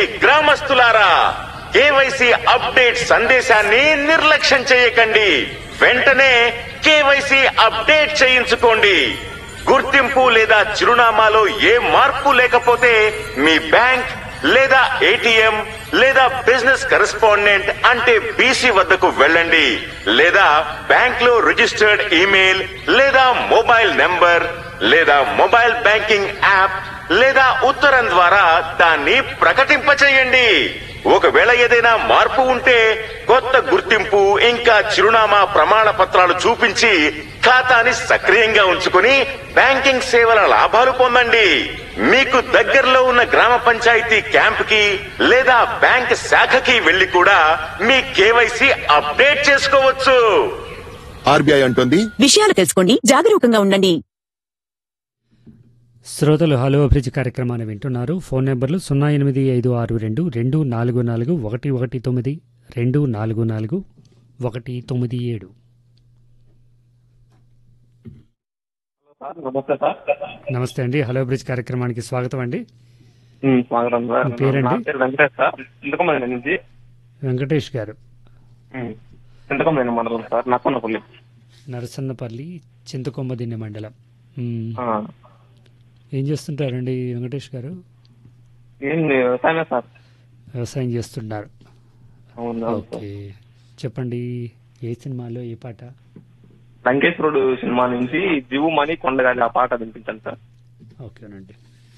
గ్రామస్తులారా KYC update సందేశాన్ని నిర్లక్ష్యం చేయకండి వెంటనే కేవైసీ అప్డేట్ చేయించుకోండి గుర్తింపు లేదా చిరునామాలో ఏ మార్పు లేకపోతే మీ బ్యాంక్ లేదా ఏటీఎం లేదా బిజినెస్ కరెస్పాండెంట్ అంటే బీసీ వద్దకు వెళ్ళండి లేదా బ్యాంక్ లో రిజిస్టర్డ్ ఈమెయిల్ లేదా మొబైల్ నెంబర్ లేదా మొబైల్ బ్యాంకింగ్ యాప్ లేదా ఉత్తరం ద్వారా దాన్ని ప్రకటింపచేయండి ఒకవేళ ఏదైనా మార్పు ఉంటే కొత్త గుర్తింపు ఇంకా చిరునామా ప్రమాణ పత్రాలు చూపించి ఖాతాని సక్రియంగా ఉంచుకుని బ్యాంకింగ్ సేవల లాభాలు పొందండి మీకు దగ్గరలో ఉన్న గ్రామ పంచాయతీ క్యాంప్ కి లేదా బ్యాంక్ శాఖకి వెళ్లి కూడా మీ కేవైసీ అప్డేట్ చేసుకోవచ్చు ఆర్బీఐ అంటోంది విషయాలు తెలుసుకోండి జాగరూకంగా ఉండండి శ్రోతలు హలో అభిరుచి కార్యక్రమాన్ని వింటున్నారు ఫోన్ నెంబర్లు సున్నా ఎనిమిది ఐదు ఆరు రెండు రెండు నాలుగు నాలుగు ఒకటి ఒకటి తొమ్మిది రెండు నాలుగు నాలుగు ఒకటి తొమ్మిది ఏడు సార్ నమస్తే సార్ నమస్తే అండి హలో అభిరుచి కార్యక్రమానికి స్వాగతం అండి ఉమ్, స్వాగతం సార్ మీ పేరండి? నా పేరు వెంకటేష్ సార్ చింతకొండ నుంచి వెంకటేష్ గారు ఉమ్, చింతకొండ మండలం సార్ నక్కనపల్లి నరసన్నపల్లి చింతకొమ్మదిన్నె మండలం మ్మ్. ఆ, ఏం చేస్తుంటారండి వెంకటేష్ గారు ఏం లేదు, వ్యవసాయమే సార్ వ్యవసాయం చేస్తున్నారు అవును అవును సార్. ఓకే చెప్పండి ఏ సినిమాలో ఏ పాట లంకేశ్వరుడు సినిమా నుంచి జివు మణి కొండగాలి ఆ పాట వినిపించండి సార్ ఓకేనండి